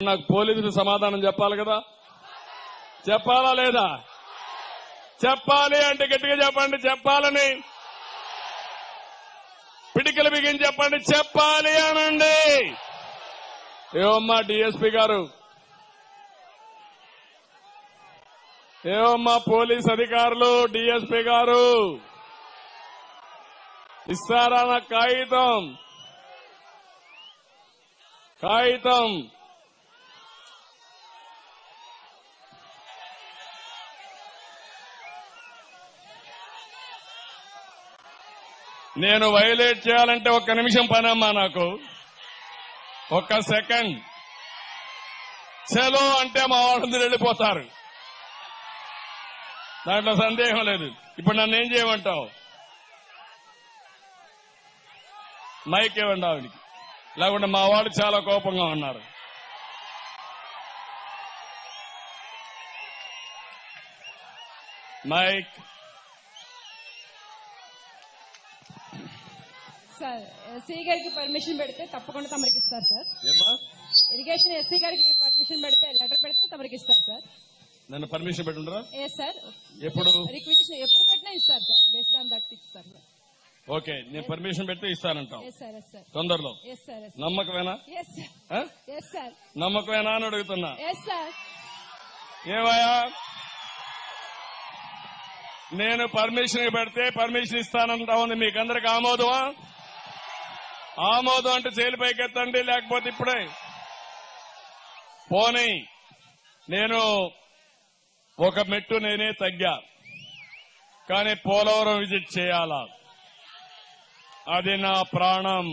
నాకు పోలీసులు సమాధానం చెప్పాలి కదా చెప్పాలా లేదా చెప్పాలి అంటే గట్టిగా చెప్పండి చెప్పాలని పిడికలు బిగించి చెప్పండి చెప్పాలి అనండి ఏమమ్మా డిఎస్పీ గారు ఏమమ్మా పోలీస్ అధికారులు డిఎస్పీ గారు ఇస్తారా నా కాగితం కాగితం నేను వైలేట్ చేయాలంటే ఒక్క నిమిషం పనమ్మా నాకు ఒక్క సెకండ్ చలో అంటే మా వాళ్ళందరూ వెళ్ళిపోతారు దాంట్లో సందేహం లేదు ఇప్పుడు నన్ను ఏం చేయమంటావు మైక్ ఇవ్వండి ఆవిడికి లేకుంటే మా వాళ్ళు చాలా కోపంగా ఉన్నారు మైక్ సార్ ఎస్సీ గారికి పర్మిషన్ పెడితే తప్పకుండా తమరికి ఇస్తారు సార్ ఏమా ఇరిగేషన్ ఎస్సీ గారికి పర్మిషన్ పెడితే లెటర్ పెడితే తమరికి ఇస్తారు సార్ నన్ను పర్మిషన్ పెట్టుండ్రా ఏ సార్ ఎప్పుడు రిక్వెజిషన్ ఎప్పుడు పెట్టినా ఇస్తారు సార్ బేస్డ్ ఆన్ దట్ ఇస్తారు సార్ ఓకే నేను పర్మిషన్ పెడితే ఇస్తానంటాం ఎస్ సార్ ఎస్ సార్ తొందరలో ఎస్ సార్ ఎస్ నమ్మకమేనా ఎస్ సార్ ఆ? ఎస్ సార్ నమ్మకమేనా అని అడుగుతున్నా ఎస్ సార్ ఏమయ్యా నేను పర్మిషన్ పెడితే పర్మిషన్ ఇస్తానంటా ఉంది మీకందరికి ఆమోదమా ఆమోదం అంటే చేలు పైకెత్తండి లేకపోతే ఇప్పుడే పోనీ నేను ఒక మెట్టు నేనే తగ్గా కానీ పోలవరం విజిట్ చేయాలా అది నా ప్రాణం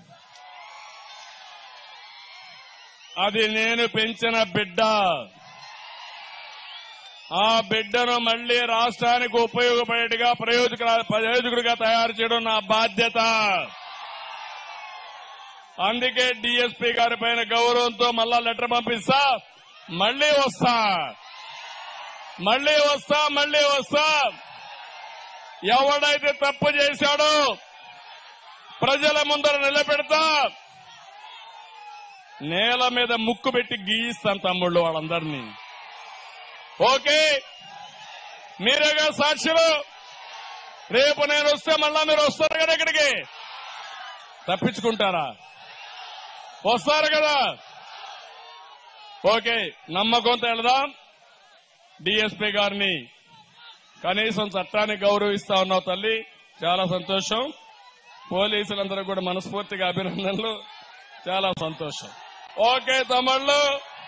అది నేను పెంచిన బిడ్డ ఆ బిడ్డను మళ్లీ రాష్ట్రానికి ఉపయోగపడేట్టుగా ప్రయోజక ప్రయోజకుడిగా తయారు చేయడం నా బాధ్యత అందుకే డిఎస్పీ గారి పైన గౌరవంతో మళ్ళా లెటర్ పంపిస్తా మళ్లీ వస్తా మళ్లీ వస్తా మళ్లీ వస్తా ఎవడైతే తప్పు చేశాడో ప్రజల ముందర నిలబెడతా నేల మీద ముక్కు పెట్టి గీయిస్తాను తమ్ముళ్ళు వాళ్ళందరినీ ఓకే మీరేగా సాక్షులు రేపు నేను వస్తే మళ్ళా మీరు వస్తారు కదా ఇక్కడికి తప్పించుకుంటారా వస్తారు కదా ఓకే నమ్మకంతో వెళదాం డిఎస్పీ గారిని కనీసం చట్టాన్ని గౌరవిస్తా ఉన్నావు తల్లి చాలా సంతోషం పోలీసులందరూ కూడా మనస్ఫూర్తిగా అభినందనలు చాలా సంతోషం ఓకే తమ్ముళ్ళు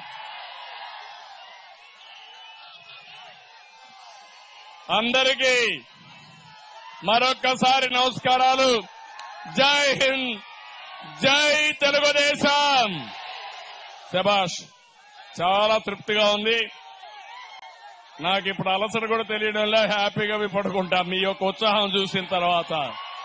అందరికీ మరొక్కసారి నమస్కారాలు జై హింద్ జై తెలుగుదేశం శబాష్ చాలా తృప్తిగా ఉంది నాకు ఇప్పుడు అలసట కూడా తెలియడంలో హ్యాపీగా మీ పడుకుంటా మీ యొక్క ఉత్సాహం చూసిన తర్వాత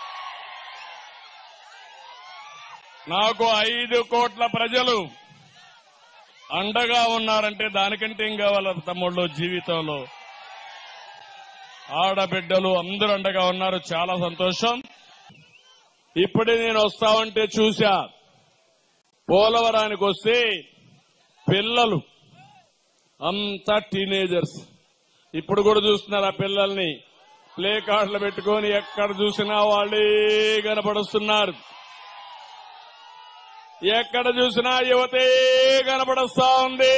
నాకు ఐదు కోట్ల ప్రజలు అండగా ఉన్నారంటే దానికంటే ఏం కావాలి తమ్ముళ్ళు జీవితంలో ఆడబిడ్డలు అందరూ అండగా ఉన్నారు చాలా సంతోషం ఇప్పుడే నేను వస్తా ఉంటే చూశా పోలవరానికి వస్తే పిల్లలు అంతా టీనేజర్స్ ఇప్పుడు కూడా చూస్తున్నారు ఆ పిల్లల్ని ప్లే కార్డులు పెట్టుకొని ఎక్కడ చూసినా వాళ్ళే కనపడుస్తున్నారు ఎక్కడ చూసినా యువతే కనపడుస్తా ఉంది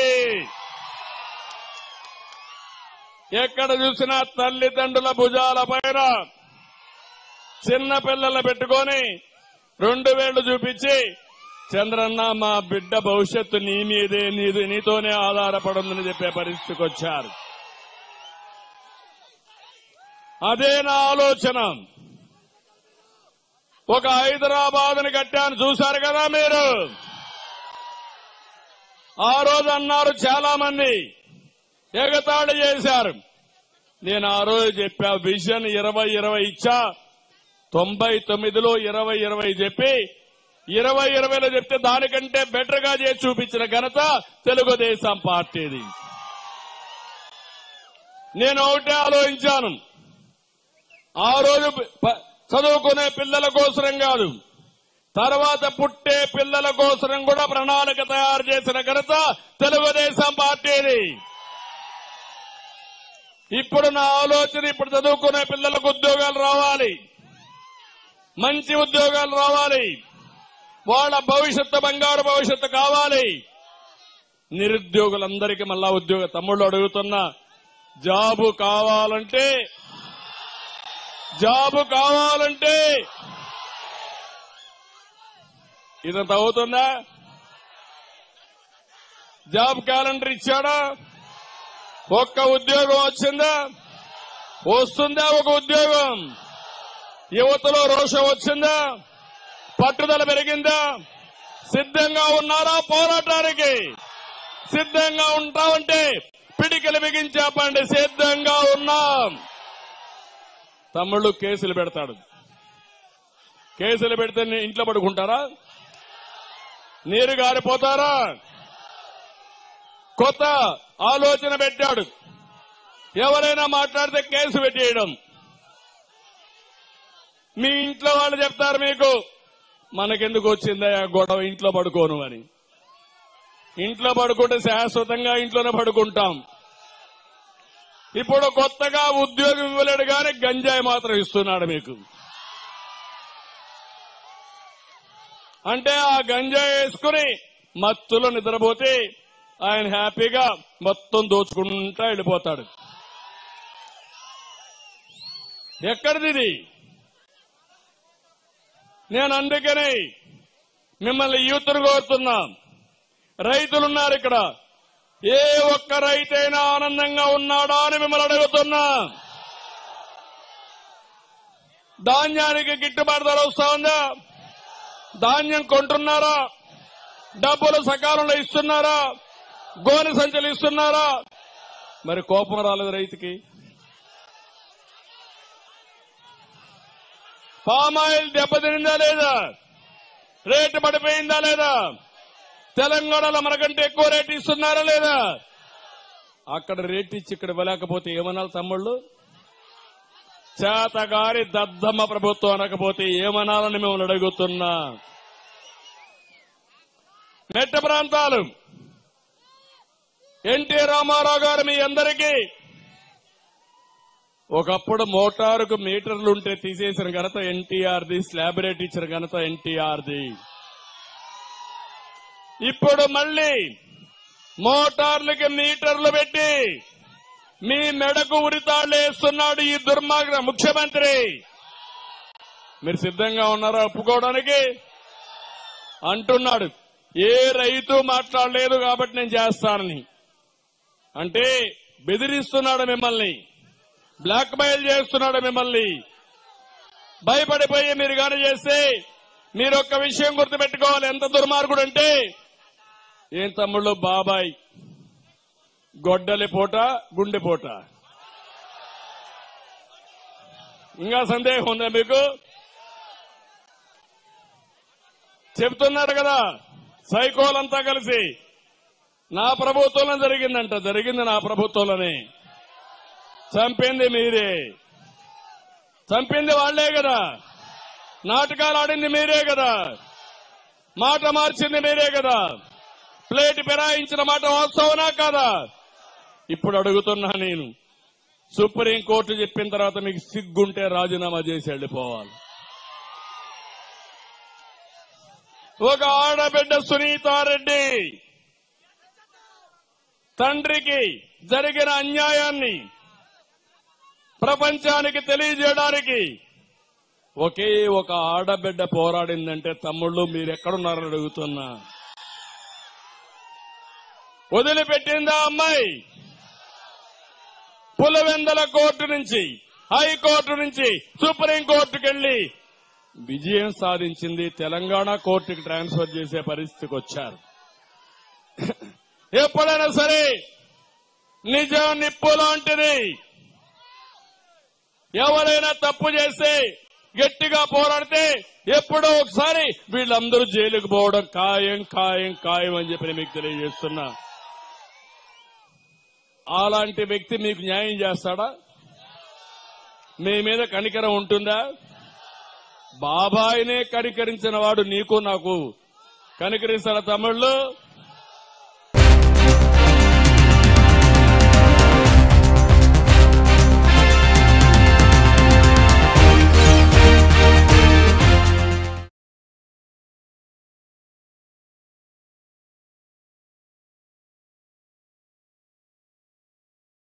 ఎక్కడ చూసినా తల్లిదండ్రుల భుజాల పైన చిన్న పిల్లలు పెట్టుకొని రెండు వేళ్లు చూపించి చంద్రన్న మా బిడ్డ భవిష్యత్తు నీ మీదే నీది నీతోనే ఆధారపడుందని చెప్పే పరిస్థితికి వచ్చారు అదే నా ఆలోచన ఒక హైదరాబాద్ ని కట్టాను చూశారు కదా మీరు ఆ రోజు అన్నారు చాలా మంది ఎగతాళి చేశారు నేను ఆ రోజు చెప్పా విజన్ ఇరవై ఇరవై ఇచ్చా తొంభై తొమ్మిదిలో ఇరవై ఇరవై చెప్పి ఇరవై ఇరవైలో చెప్తే దానికంటే బెటర్ గా చేసి చూపించిన ఘనత తెలుగుదేశం పార్టీది నేను ఒకటే ఆలోచించాను ఆ రోజు ప- చదువుకునే పిల్లల కోసరం కాదు తర్వాత పుట్టే పిల్లల కోసం కూడా ప్రణాళిక తయారు చేసిన ఘనత తెలుగుదేశం పార్టీది ఇప్పుడు నా ఆలోచన ఇప్పుడు చదువుకునే పిల్లలకు ఉద్యోగాలు రావాలి మంచి ఉద్యోగాలు రావాలి వాళ్ళ భవిష్యత్తు బంగారు భవిష్యత్తు కావాలి నిరుద్యోగులందరికీ మళ్ళా ఉద్యోగ తమ్ముళ్ళు అడుగుతున్నా జాబు కావాలంటే జాబు కావాలంటే ఇదంత అవుతుందా జాబ్ క్యాలెండర్ ఇచ్చాడా ఒక్క ఉద్యోగం వచ్చిందా వస్తుందా ఒక ఉద్యోగం యువతలో రోషం వచ్చిందా పట్టుదల పెరిగిందా సిద్ధంగా ఉన్నారా పోరాటానికి సిద్ధంగా ఉంటామంటే పిడికిలు బిగించాపండి సిద్ధంగా ఉన్నాం తమ్ముళ్ళు కేసులు పెడతాడు కేసులు పెడితే నీ ఇంట్లో పడుకుంటారా నీరు గారిపోతారా కొత్త ఆలోచన పెట్టాడు ఎవరైనా మాట్లాడితే కేసు పెట్టేయడం మీ ఇంట్లో వాళ్ళు చెప్తారు మీకు మనకెందుకు వచ్చిందా గొడవ ఇంట్లో పడుకోను అని ఇంట్లో పడుకుంటే శాశ్వతంగా ఇంట్లోనే పడుకుంటాం ఇప్పుడు కొత్తగా ఉద్యోగం ఇవ్వలేడు కానీ గంజాయి మాత్రం ఇస్తున్నాడు మీకు అంటే ఆ గంజాయి వేసుకుని మత్తులో నిద్రపోతే ఆయన హ్యాపీగా మొత్తం దోచుకుంటా వెళ్ళిపోతాడు ఎక్కడిది ఇది నేను అందుకని మిమ్మల్ని యూత్ను కోరుతున్నా రైతులున్నారు ఇక్కడ ఏ ఒక్క రైతైనా ఆనందంగా ఉన్నాడా అని మిమ్మల్ని అడుగుతున్నా ధాన్యానికి గిట్టుబాటు ధర వస్తా ఉందా ధాన్యం కొంటున్నారా డబ్బులు సకాలంలో ఇస్తున్నారా గోనె సంచులు ఇస్తున్నారా మరి కోపం రాలేదు రైతుకి పామాయిల్ దెబ్బతినిందా లేదా రేటు పడిపోయిందా లేదా తెలంగాణలో మనకంటే ఎక్కువ రేటు ఇస్తున్నారా లేదా అక్కడ రేట్ ఇచ్చి ఇక్కడ ఇవ్వలేకపోతే ఏమనాలి తమ్ముళ్ళు చేతగారి దద్దమ్మ ప్రభుత్వం అనకపోతే ఏమనాలని మిమ్మల్ని అడుగుతున్నా మెట్ట ప్రాంతాలు ఎన్టీ రామారావు గారు మీ అందరికీ ఒకప్పుడు మోటారుకు మీటర్లుంటే తీసేసిన ఘనత ఎన్టీఆర్ది స్లాబ్ రేట్ ఇచ్చిన ఘనత ఎన్టీఆర్ది ఇప్పుడు మళ్ళీ మోటార్లకి మీటర్లు పెట్టి మీ మెడకు ఉరితాళ్లు వేస్తున్నాడు ఈ దుర్మార్గ ముఖ్యమంత్రి మీరు సిద్ధంగా ఉన్నారా ఒప్పుకోవడానికి అంటున్నాడు ఏ రైతు మాట్లాడలేదు కాబట్టి నేను చేస్తానని అంటే బెదిరిస్తున్నాడు మిమ్మల్ని బ్లాక్ మెయిల్ చేస్తున్నాడు మిమ్మల్ని భయపడిపోయి మీరు గాని చేస్తే మీరు ఒక్క విషయం గుర్తుపెట్టుకోవాలి ఎంత దుర్మార్గుడు అంటే ఏం తమ్ముళ్ళు బాబాయ్ గొడ్డలి పూట గుండె పూట ఇంకా సందేహం ఉందా మీకు చెప్తున్నారు కదా సైకోలంతా కలిసి నా ప్రభుత్వంలో జరిగిందంట జరిగింది నా ప్రభుత్వంలోనే చంపింది మీరే చంపింది వాళ్లే కదా నాటకాలు ఆడింది మీరే కదా మాట మార్చింది మీరే కదా ప్లేట్ ఫిరాయించిన మాట వాస్తవనా కాదా ఇప్పుడు అడుగుతున్నా నేను సుప్రీం కోర్టు చెప్పిన తర్వాత మీకు సిగ్గుంటే రాజీనామా చేసి వెళ్ళిపోవాలి ఒక ఆడబిడ్డ సునీతారెడ్డి తండ్రికి జరిగిన అన్యాయాన్ని ప్రపంచానికి తెలియజేయడానికి ఒకే ఒక ఆడబిడ్డ పోరాడిందంటే తమ్ముళ్ళు మీరు ఎక్కడున్నారని అడుగుతున్నా వదిలిపెట్టిందా అమ్మాయి పులవెందల కోర్టు నుంచి హైకోర్టు నుంచి సుప్రీం కోర్టుకు వెళ్లి విజయం సాధించింది తెలంగాణ కోర్టుకి ట్రాన్స్ఫర్ చేసే పరిస్థితికి వచ్చారు ఎప్పుడైనా సరే నిజం నిప్పు లాంటిది ఎవరైనా తప్పు చేస్తే గట్టిగా పోరాడితే ఎప్పుడో ఒకసారి వీళ్ళందరూ జైలుకు పోవడం ఖాయం ఖాయం ఖాయం అని చెప్పి నేను మీకు తెలియజేస్తున్నా అలాంటి వ్యక్తి మీకు న్యాయం చేస్తాడా మీ మీద కనికరం ఉంటుందా బాబాయినే కనికరించిన వాడు నీకు నాకు కనికరిస్తారా తమ్ముళ్ళు